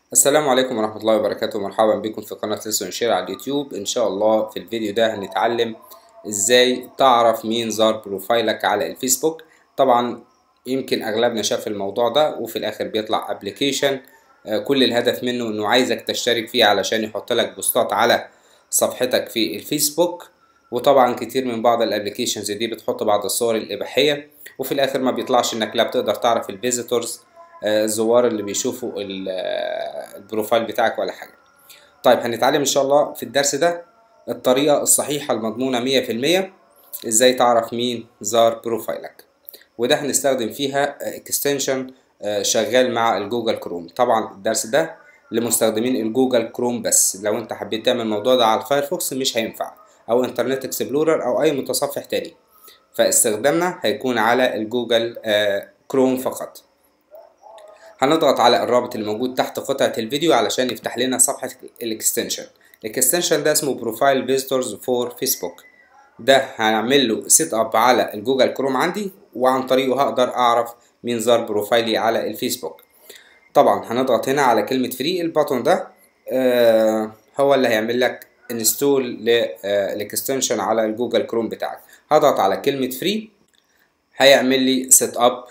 السلام عليكم ورحمة الله وبركاته مرحبا بكم في قناة لسون شير على اليوتيوب إن شاء الله في الفيديو ده هنتعلم إزاي تعرف مين زار بروفايلك على الفيسبوك طبعا يمكن أغلبنا شاف الموضوع ده وفي الآخر بيطلع ابلكيشن كل الهدف منه إنه عايزك تشترك فيه علشان يحط لك بوستات على صفحتك في الفيسبوك وطبعا كتير من بعض الابلكيشنز دي بتحط بعض الصور الإباحية وفي الآخر ما بيطلعش إنك لا بتقدر تعرف الفيزيتورز الزوار اللي بيشوفوا البروفايل بتاعك ولا حاجة طيب هنتعلم ان شاء الله في الدرس ده الطريقة الصحيحة المضمونة مية في المية ازاي تعرف مين زار بروفايلك وده هنستخدم فيها اكستنشن شغال مع الجوجل كروم طبعا الدرس ده لمستخدمين الجوجل كروم بس لو انت حبيت تعمل الموضوع ده على الفايرفوكس مش هينفع او انترنت اكسبلورر او اي متصفح تاني فاستخدامنا هيكون على الجوجل كروم فقط هنضغط على الرابط اللي موجود تحت قطعة الفيديو علشان يفتح لنا صفحة الاكستنشن الاكستنشن ده اسمه بروفايل فيزيتورز فور فيسبوك ده هنعمل له سيت اب على الجوجل كروم عندي وعن طريقه هقدر اعرف مين زار بروفايلي على الفيسبوك طبعا هنضغط هنا على كلمة فري البطن ده آه هو اللي هيعمل لك انستول للاكستنشن على الجوجل كروم بتاعك هضغط على كلمة فري هيعمل لي سيت اب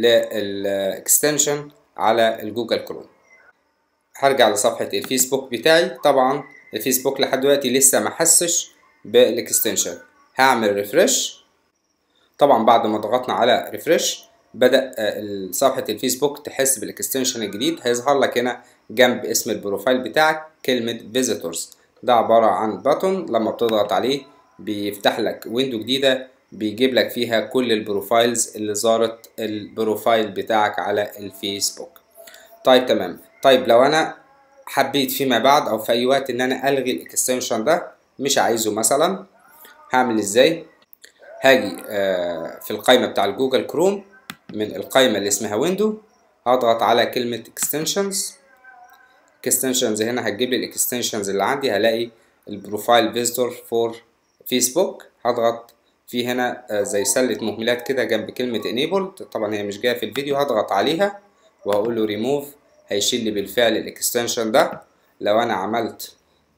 للاكستنشن على الجوجل كروم هرجع لصفحة الفيسبوك بتاعي طبعا الفيسبوك لحد دلوقتي لسه ما حسش بالاكستنشن هعمل ريفرش طبعا بعد ما ضغطنا على ريفرش بدأ صفحة الفيسبوك تحس بالاكستنشن الجديد هيظهر لك هنا جنب اسم البروفايل بتاعك كلمة فيزيتورز ده عبارة عن باتون لما بتضغط عليه بيفتح لك ويندو جديدة بيجيب لك فيها كل البروفايلز اللي زارت البروفايل بتاعك على الفيسبوك طيب تمام طيب لو انا حبيت فيما بعد او في اي وقت ان انا الغي الاكستنشن ده مش عايزه مثلا هعمل ازاي هاجي آه في القائمه بتاع الجوجل كروم من القائمه اللي اسمها ويندو هضغط على كلمه اكستنشنز اكستنشنز هنا هتجيب لي الاكستنشنز اللي عندي هلاقي البروفايل فيزيتور فور فيسبوك هضغط في هنا زي سلة مهملات كده جنب كلمة enabled طبعا هي مش جاية في الفيديو هضغط عليها وهقول له remove هيشيل لي بالفعل الاكستنشن ده لو انا عملت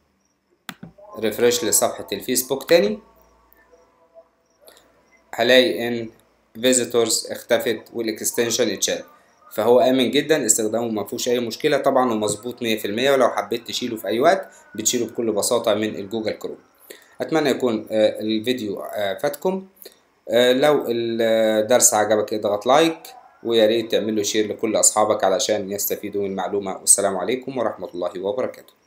ريفرش لصفحة الفيسبوك تاني هلاقي ان visitors اختفت والاكستنشن اتشال فهو امن جدا استخدامه ما فيهوش اي مشكله طبعا ومظبوط 100% ولو حبيت تشيله في اي وقت بتشيله بكل بساطه من الجوجل كروم اتمنى يكون الفيديو فاتكم لو الدرس عجبك اضغط لايك ويا ريت تعمل له شير لكل اصحابك علشان يستفيدوا من المعلومه والسلام عليكم ورحمه الله وبركاته